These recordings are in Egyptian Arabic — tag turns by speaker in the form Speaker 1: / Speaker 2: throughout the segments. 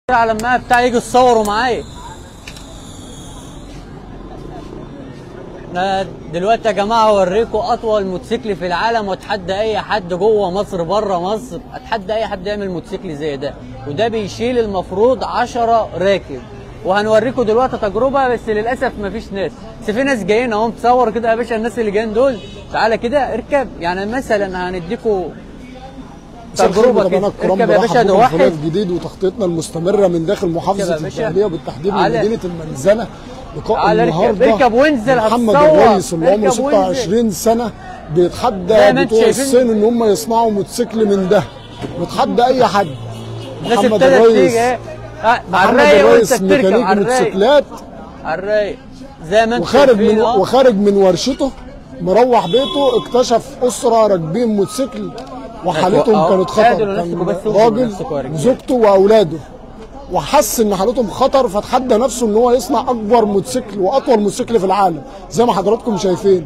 Speaker 1: على ما بتاع يجي تصوروا معايا انا دلوقتي يا جماعه اوريكم اطول موتوسيكل في العالم واتحدى اي حد جوه مصر بره مصر اتحدى اي حد يعمل موتوسيكل زي ده وده بيشيل المفروض 10 راكب وهنوريكم دلوقتي تجربه بس للاسف مفيش ناس بس في ناس جايين اهو تصور كده يا باشا الناس اللي جايين دول تعالى كده اركب يعني مثلا هنديكم تجربه كده
Speaker 2: الكرام
Speaker 1: اركب يا باشا ده
Speaker 2: برحب بكم في
Speaker 1: واحد
Speaker 2: لايف جديد وتغطيتنا المستمره من داخل
Speaker 1: اركب
Speaker 2: محافظه
Speaker 1: يا باشا.
Speaker 2: الدهليه وبالتحديد من
Speaker 1: تعالى.
Speaker 2: مدينه المنزله لقاء
Speaker 1: تعالى اركب.
Speaker 2: النهارده
Speaker 1: اركب وانزل
Speaker 2: محمد
Speaker 1: هتصور.
Speaker 2: الريس اللي عمره
Speaker 1: اركب وانزل.
Speaker 2: 26 سنه بيتحدى
Speaker 1: زي ما انتوا
Speaker 2: بتوع
Speaker 1: شايفين.
Speaker 2: الصين ان هم يصنعوا موتوسيكل من ده بيتحدى اي حد
Speaker 1: الناس
Speaker 2: محمد
Speaker 1: ابتدت
Speaker 2: الريس
Speaker 1: تيجي ايه آه، على
Speaker 2: محمد
Speaker 1: الرايق وانت
Speaker 2: الريس
Speaker 1: بتركب
Speaker 2: ميكانيكي
Speaker 1: على الرايق
Speaker 2: موتوسيكلات
Speaker 1: على الرايق زي ما انتم
Speaker 2: وخارج من
Speaker 1: شايفين اهو.
Speaker 2: وخارج من ورشته مروح بيته اكتشف اسره راكبين موتوسيكل وحالتهم
Speaker 1: أهو.
Speaker 2: كانت خطر
Speaker 1: اعدلوا نفسكم بس
Speaker 2: كان
Speaker 1: وانتوا
Speaker 2: راجل
Speaker 1: نفسكم يا رجالة.
Speaker 2: وزوجته واولاده وحس ان حالتهم خطر فتحدى نفسه ان هو يصنع اكبر موتوسيكل واطول موتوسيكل في العالم زي ما حضراتكم شايفين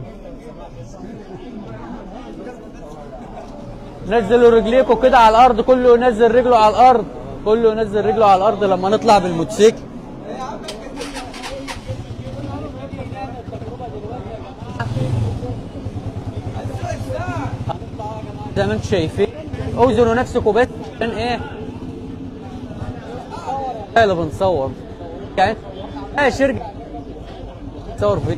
Speaker 1: نزلوا رجليكم كده على الارض كله ينزل رجله على الارض كله ينزل رجله على الارض لما نطلع بالموتوسيكل زي ما انتم شايفين اوزنوا نفسكم بس عشان ايه ايه اللي بنصور يعني ايه شركه تصور فيديو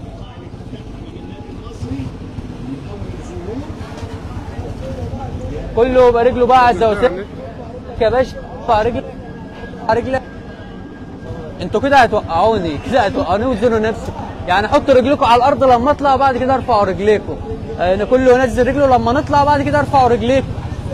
Speaker 1: كله يبقى رجله بقى على الزواسير يا باشا ارفع رجلك ارفع رجلك انتوا كده هتوقعوني كده هتوقعوني وزنوا نفسكم يعني حطوا رجلكم على الارض لما اطلع بعد كده ارفعوا رجليكم يعني كله ينزل رجله لما نطلع بعد كده ارفعوا رجليكم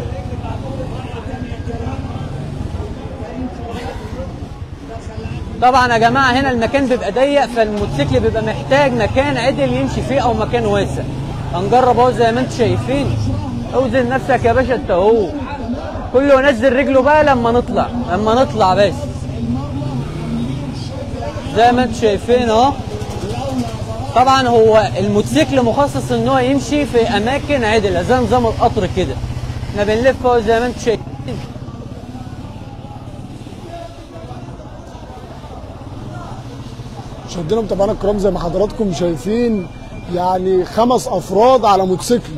Speaker 1: طبعا يا جماعه هنا المكان بيبقى ضيق فالموتوسيكل بيبقى محتاج مكان عدل يمشي فيه او مكان واسع هنجرب اهو زي ما انتم شايفين اوزن نفسك يا باشا انت اهو كله ينزل رجله بقى لما نطلع لما نطلع بس زي ما انتم شايفين اهو طبعا هو الموتوسيكل مخصص ان هو يمشي في اماكن عدله زي نظام القطر كده احنا بنلف اهو زي ما انتم شايفين
Speaker 2: مشاهدينا ومتابعينا الكرام زي ما حضراتكم شايفين يعني خمس افراد على موتوسيكل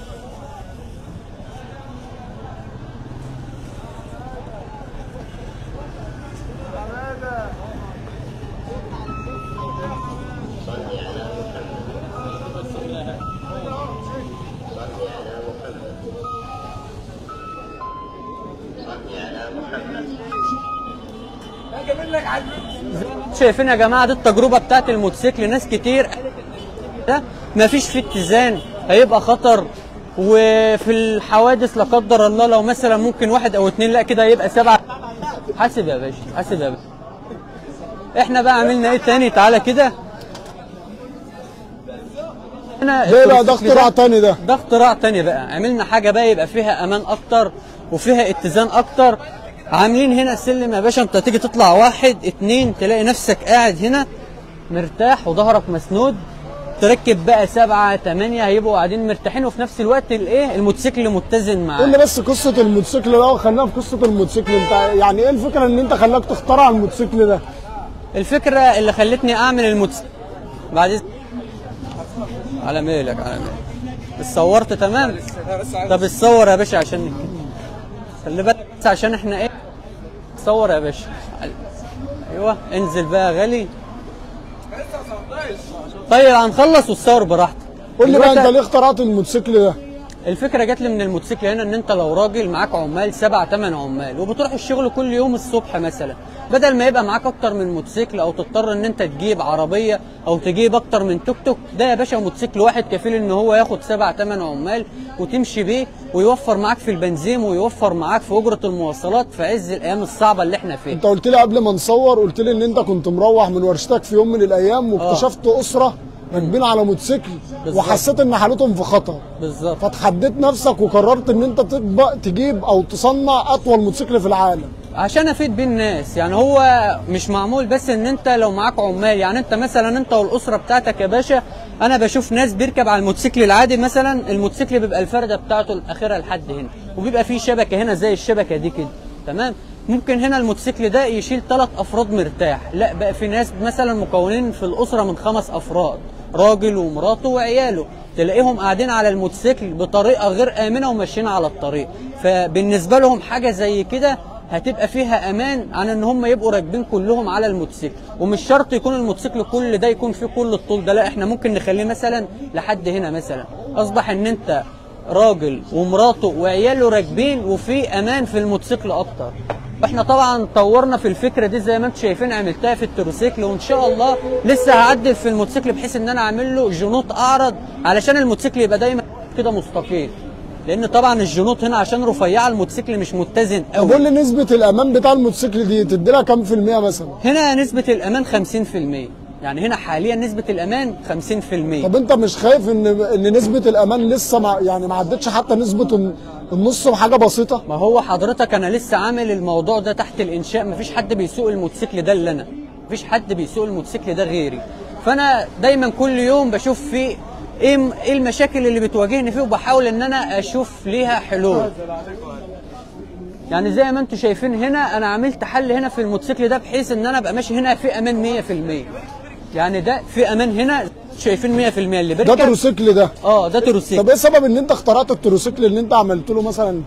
Speaker 1: شايفين يا جماعه دي التجربه بتاعت الموتوسيكل ناس كتير ده مفيش فيه اتزان هيبقى خطر وفي الحوادث لا قدر الله لو مثلا ممكن واحد او اتنين لا كده هيبقى سبعه حاسب يا باشا حاسب يا باشا احنا بقى عملنا ايه تاني تعالى كده هنا
Speaker 2: ده بقى ده
Speaker 1: التروسيكل
Speaker 2: اختراع تاني ده
Speaker 1: ده اختراع تاني بقى عملنا حاجه بقى يبقى فيها امان اكتر وفيها اتزان اكتر عاملين هنا سلم يا باشا انت تيجي تطلع واحد اتنين تلاقي نفسك قاعد هنا مرتاح وظهرك مسنود تركب بقى سبعة تمانية هيبقوا قاعدين مرتاحين وفي نفس الوقت الايه الموتوسيكل متزن
Speaker 2: قول لي
Speaker 1: معاه
Speaker 2: بس قصه الموتوسيكل ده وخلينا في قصه الموتوسيكل انت يعني ايه الفكره ان انت خلاك تخترع الموتوسيكل ده
Speaker 1: الفكرة اللي خلتني اعمل الموتوسيكل بعد إذن- على ميلك على ميلك اتصورت تمام طب اتصور يا باشا عشان نتكلم. خلي بالك بس عشان احنا ايه صور يا باشا ايوه انزل بقى يا غالي طيب هنخلص وتصور براحتك
Speaker 2: قول لي بقى انت
Speaker 1: دلوقتي
Speaker 2: ليه اخترعت الموتوسيكل ده
Speaker 1: الفكره جات لي من الموتوسيكل هنا ان انت لو راجل معاك عمال سبع ثمان عمال وبتروح الشغل كل يوم الصبح مثلا بدل ما يبقى معاك اكتر من موتوسيكل او تضطر ان انت تجيب عربيه او تجيب اكتر من توك توك ده يا باشا موتوسيكل واحد كفيل ان هو ياخد سبع ثمان عمال وتمشي بيه ويوفر معاك في البنزين ويوفر معاك في اجره المواصلات في عز الايام الصعبه اللي احنا فيها
Speaker 2: انت قلت لي قبل ما نصور قلت لي ان انت كنت مروح من ورشتك في يوم من الايام واكتشفت اسره راكبين على موتوسيكل
Speaker 1: بالظبط.
Speaker 2: وحسيت ان حالتهم في خطر
Speaker 1: بالظبط
Speaker 2: فتحديت نفسك وقررت ان انت تطبق تجيب او تصنع اطول موتوسيكل في العالم
Speaker 1: عشان افيد بيه الناس يعني هو مش معمول بس ان انت لو معاك عمال يعني انت مثلا انت والاسره بتاعتك يا باشا انا بشوف ناس بيركب على الموتوسيكل العادي مثلا الموتوسيكل بيبقى الفرده بتاعته الاخيره لحد هنا وبيبقى فيه شبكه هنا زي الشبكه دي كده تمام ممكن هنا الموتوسيكل ده يشيل ثلاث افراد مرتاح لا بقى في ناس مثلا مكونين في الاسره من خمس افراد راجل ومراته وعياله تلاقيهم قاعدين على الموتوسيكل بطريقه غير امنه وماشيين على الطريق فبالنسبه لهم حاجه زي كده هتبقى فيها امان عن ان هم يبقوا راكبين كلهم على الموتوسيكل ومش شرط يكون الموتوسيكل كل ده يكون فيه كل الطول ده لا احنا ممكن نخليه مثلا لحد هنا مثلا اصبح ان انت راجل ومراته وعياله راكبين وفي امان في الموتوسيكل اكتر احنا طبعا طورنا في الفكره دي زي ما انتم شايفين عملتها في التروسيكل وان شاء الله لسه هعدل في الموتوسيكل بحيث ان انا اعمل له جنوط اعرض علشان الموتوسيكل يبقى دايما كده مستقيم لان طبعا الجنوط هنا عشان رفيعه الموتوسيكل مش متزن
Speaker 2: طب
Speaker 1: قوي
Speaker 2: قول لي نسبه الامان بتاع الموتوسيكل دي تدي لها كام في الميه مثلا
Speaker 1: هنا نسبه الامان 50% يعني هنا حاليا نسبه الامان 50%
Speaker 2: طب انت مش خايف ان ان نسبه الامان لسه ما يعني ما عدتش حتى نسبه الن- النص بحاجه بسيطه
Speaker 1: ما هو حضرتك انا لسه عامل الموضوع ده تحت الانشاء مفيش حد بيسوق الموتوسيكل ده الا انا مفيش حد بيسوق الموتوسيكل ده غيري فانا دايما كل يوم بشوف فيه ايه م- ايه المشاكل اللي بتواجهني فيه وبحاول ان انا اشوف ليها حلول يعني زي ما انتم شايفين هنا انا عملت حل هنا في الموتوسيكل ده بحيث ان انا ابقى ماشي هنا في امان 100% يعني ده في امان هنا شايفين 100% اللي
Speaker 2: ده
Speaker 1: بيركب
Speaker 2: تروسيكل ده
Speaker 1: اه ده تروسيكل
Speaker 2: طب ايه السبب ان انت اخترعت التروسيكل اللي انت عملت له مثلا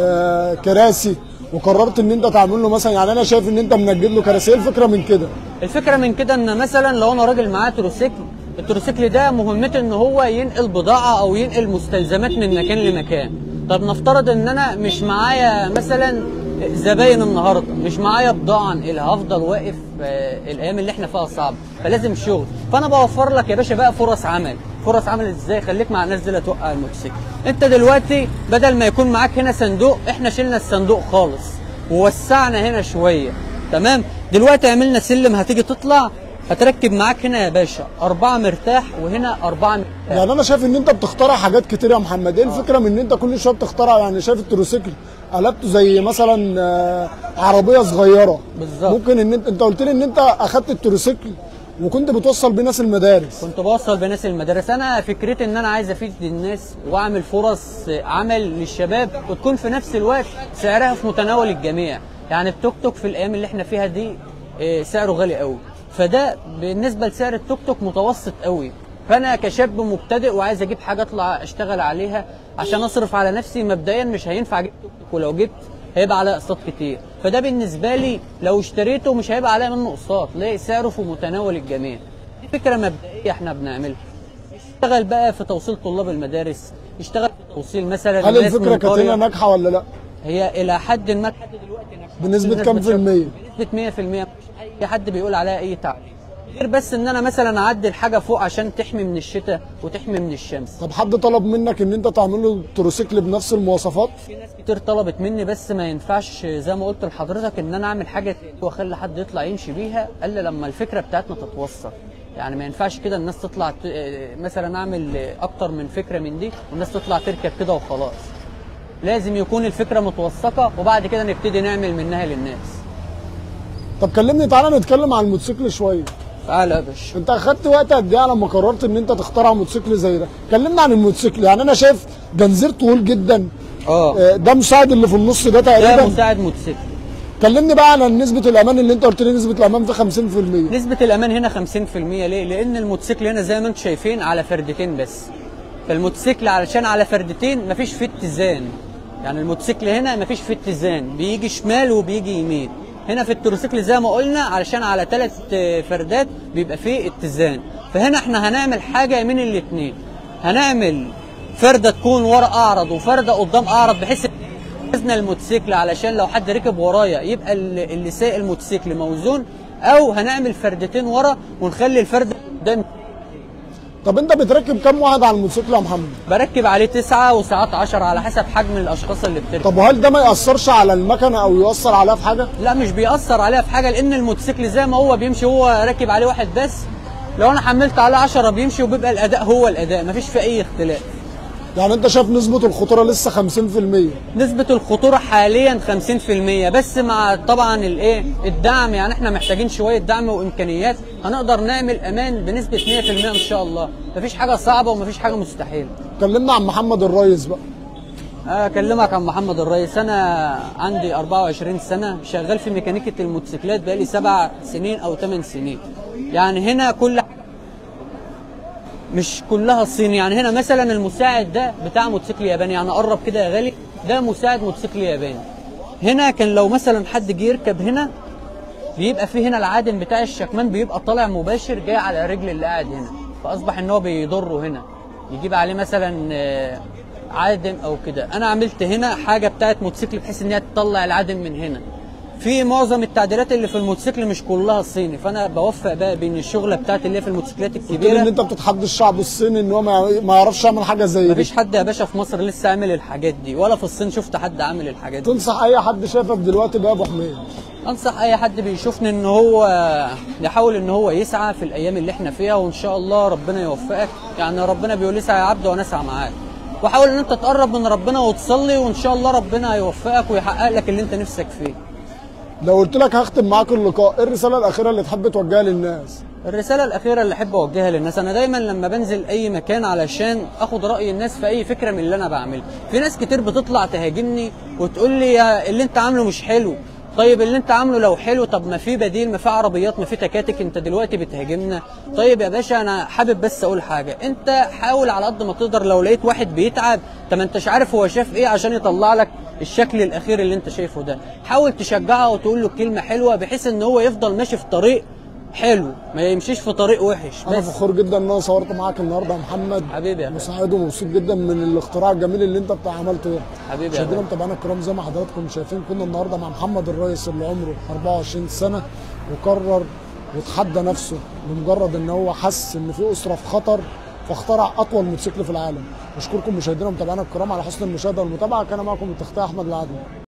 Speaker 2: آه كراسي وقررت ان انت تعمل له مثلا يعني انا شايف ان انت منجد له كراسي ايه الفكره من كده
Speaker 1: الفكره من كده ان مثلا لو انا راجل معاه تروسيكل التروسيكل ده مهمته ان هو ينقل بضاعه او ينقل مستلزمات من مكان لمكان طب نفترض ان انا مش معايا مثلا زباين النهارده مش معايا بضاعه انقلها هفضل واقف آه، الايام اللي احنا فيها صعبه فلازم شغل فانا بوفر لك يا باشا بقى فرص عمل فرص عمل ازاي خليك مع الناس دي اللي توقع الموتوسيكل انت دلوقتي بدل ما يكون معاك هنا صندوق احنا شلنا الصندوق خالص ووسعنا هنا شويه تمام دلوقتي عملنا سلم هتيجي تطلع هتركب معاك هنا يا باشا أربعة مرتاح وهنا أربعة مرتاح
Speaker 2: يعني انا شايف ان انت بتخترع حاجات كتير يا محمد ايه الفكره من ان انت كل شويه بتخترع يعني شايف التروسيكل قلبته زي مثلا آه، عربيه صغيره
Speaker 1: بالظبط.
Speaker 2: ممكن ان انت انت قلت لي ان انت اخدت التروسيكل وكنت بتوصل بيه ناس المدارس
Speaker 1: كنت بوصل بناس المدارس انا فكرتي ان انا عايز افيد الناس واعمل فرص عمل للشباب وتكون في نفس الوقت سعرها في متناول الجميع يعني التوك توك في الايام اللي احنا فيها دي آه، سعره غالي قوي فده بالنسبه لسعر التوك توك متوسط قوي فانا كشاب مبتدئ وعايز اجيب حاجه اطلع اشتغل عليها عشان اصرف على نفسي مبدئيا مش هينفع اجيب توك توك ولو جبت هيبقى عليه اقساط كتير فده بالنسبه لي لو اشتريته مش هيبقى عليا منه اقساط ليه سعره في متناول الجميع دي فكره مبدئيه احنا بنعملها يشتغل بقى في توصيل طلاب المدارس يشتغل في توصيل مثلا
Speaker 2: هل
Speaker 1: الناس
Speaker 2: الفكره
Speaker 1: من
Speaker 2: كانت هنا
Speaker 1: قرية.
Speaker 2: ناجحه ولا لا
Speaker 1: هي الى حد ما لحد دلوقتي ناجحة.
Speaker 2: بنسبة كام في المية؟
Speaker 1: بنسبه 100% مش اي حد بيقول عليها اي تعليق غير بس ان انا مثلا اعدل حاجه فوق عشان تحمي من الشتاء وتحمي من الشمس
Speaker 2: طب حد طلب منك ان انت تعمل له تروسيكل بنفس المواصفات
Speaker 1: في ناس كتير طلبت مني بس ما ينفعش زي ما قلت لحضرتك ان انا اعمل حاجه واخلي حد يطلع يمشي بيها الا لما الفكره بتاعتنا تتوثق يعني ما ينفعش كده الناس تطلع ت... آه، مثلا اعمل آه، اكتر من فكره من دي والناس تطلع تركب كده وخلاص لازم يكون الفكره متوثقه وبعد كده نبتدي نعمل منها للناس
Speaker 2: طب كلمني تعالى نتكلم عن الموتوسيكل شويه
Speaker 1: تعالى يا باشا
Speaker 2: انت اخدت وقت قد ايه لما قررت ان انت تخترع موتوسيكل زي ده كلمنا عن الموتوسيكل يعني انا شايف جنزير طويل جدا
Speaker 1: اه
Speaker 2: آه، ده مساعد اللي في النص ده
Speaker 1: ده
Speaker 2: تقريبا
Speaker 1: مساعد موتوسيكل
Speaker 2: كلمني بقى عن نسبه الامان اللي انت قلت لي نسبه الامان في 50%
Speaker 1: نسبة الأمان هنا 50% ليه؟ لأن الموتوسيكل هنا زي ما أنتم شايفين على فردتين بس. فالموتوسيكل علشان على فردتين مفيش فيه اتزان. يعني الموتوسيكل هنا مفيش فيه اتزان، بيجي شمال وبيجي يمين. هنا في التروسيكل زي ما قلنا علشان على ثلاث فردات بيبقى فيه اتزان. فهنا احنا هنعمل حاجة من الاتنين. هنعمل فردة تكون ورا أعرض وفردة قدام أعرض بحيث وزن الموتوسيكل علشان لو حد ركب ورايا يبقى اللي اللي سايق الموتوسيكل موزون او هنعمل فردتين ورا ونخلي الفرد قدام
Speaker 2: طب انت بتركب كام واحد على الموتوسيكل يا محمد
Speaker 1: بركب عليه تسعة وساعات عشرة على حسب حجم الاشخاص اللي بتركب
Speaker 2: طب وهل ده ما ياثرش على المكنه او ياثر عليها في حاجه
Speaker 1: لا مش بيأثر عليها في حاجة لان الموتوسيكل زي ما هو بيمشي هو راكب عليه واحد بس لو انا حملت عليه عشرة بيمشي وبيبقى الاداء هو الاداء مفيش فيه اي اختلاف
Speaker 2: يعني انت شايف نسبه الخطوره لسه 50%
Speaker 1: نسبة الخطورة حاليا 50% بس مع طبعا الايه الدعم يعني احنا محتاجين شوية دعم وامكانيات هنقدر نعمل امان بنسبة 100% ان شاء الله مفيش حاجة صعبة ومفيش حاجة مستحيلة
Speaker 2: كلمنا عن محمد الريس بقى
Speaker 1: اكلمك عن محمد الريس انا عندي 24 سنه شغال في ميكانيكه الموتوسيكلات بقالي سبع سنين او ثمان سنين يعني هنا كل مش كلها صيني يعني هنا مثلا المساعد ده بتاع موتوسيكل ياباني يعني قرب كده يا غالي ده مساعد موتوسيكل ياباني هنا كان لو مثلا حد جه يركب هنا بيبقى في هنا العادم بتاع الشكمان بيبقى طالع مباشر جاي على رجل اللي قاعد هنا فاصبح ان هو بيضره هنا يجيب عليه مثلا آه، عادم او كده انا عملت هنا حاجه بتاعت موتوسيكل بحيث ان هي تطلع العادم من هنا في معظم التعديلات اللي في الموتوسيكل مش كلها صيني فانا بوفق بقى بين الشغله بتاعت اللي هي في الموتوسيكلات
Speaker 2: قلت لي ان
Speaker 1: الكبيره
Speaker 2: انت بتتحدى الشعب الصيني ان هو ما ما يعرفش يعمل حاجه زي دي
Speaker 1: مفيش حد يا باشا في مصر لسه عامل الحاجات دي ولا في الصين شفت حد عامل الحاجات دي
Speaker 2: تنصح اي حد شايفك دلوقتي بقى ابو حميد
Speaker 1: انصح اي حد بيشوفني ان هو يحاول ان هو يسعى في الايام اللي احنا فيها وان شاء الله ربنا يوفقك يعني ربنا بيقول اسعى يا عبد وانا اسعى معاك وحاول ان انت تقرب من ربنا وتصلي وان شاء الله ربنا هيوفقك ويحقق لك اللي انت نفسك فيه
Speaker 2: لو قلت لك هختم معاك اللقاء ايه الرساله الاخيره اللي تحب توجهها للناس
Speaker 1: الرسالة الأخيرة اللي أحب أوجهها للناس أنا دايما لما بنزل أي مكان علشان أخد رأي الناس في أي فكرة من اللي أنا بعمله في ناس كتير بتطلع تهاجمني وتقول لي يا اللي أنت عامله مش حلو طيب اللي انت عامله لو حلو طب ما في بديل ما في عربيات ما في تكاتك انت دلوقتي بتهاجمنا طيب يا باشا انا حابب بس اقول حاجه انت حاول على قد ما تقدر لو لقيت واحد بيتعب طب ما انتش عارف هو شاف ايه عشان يطلع لك الشكل الاخير اللي انت شايفه ده حاول تشجعه وتقول له كلمه حلوه بحيث ان هو يفضل ماشي في طريق حلو ما يمشيش في طريق وحش
Speaker 2: انا
Speaker 1: بس
Speaker 2: فخور جدا ان انا صورت معاك النهارده يا محمد
Speaker 1: حبيبي يا فندم.
Speaker 2: مساعد ومبسوط جدا من الاختراع الجميل اللي انت بتاع عملته ده
Speaker 1: حبيبي يا
Speaker 2: مشاهدينا
Speaker 1: فندم.
Speaker 2: متابعينا الكرام زي ما حضراتكم شايفين كنا النهارده مع محمد الريس اللي عمره 24 سنه وقرر وتحدى نفسه لمجرد ان هو حس ان في اسره في خطر فاخترع اطول موتوسيكل في العالم اشكركم مشاهدينا ومتابعينا الكرام على حسن المشاهده والمتابعه كان معكم التختار احمد العدل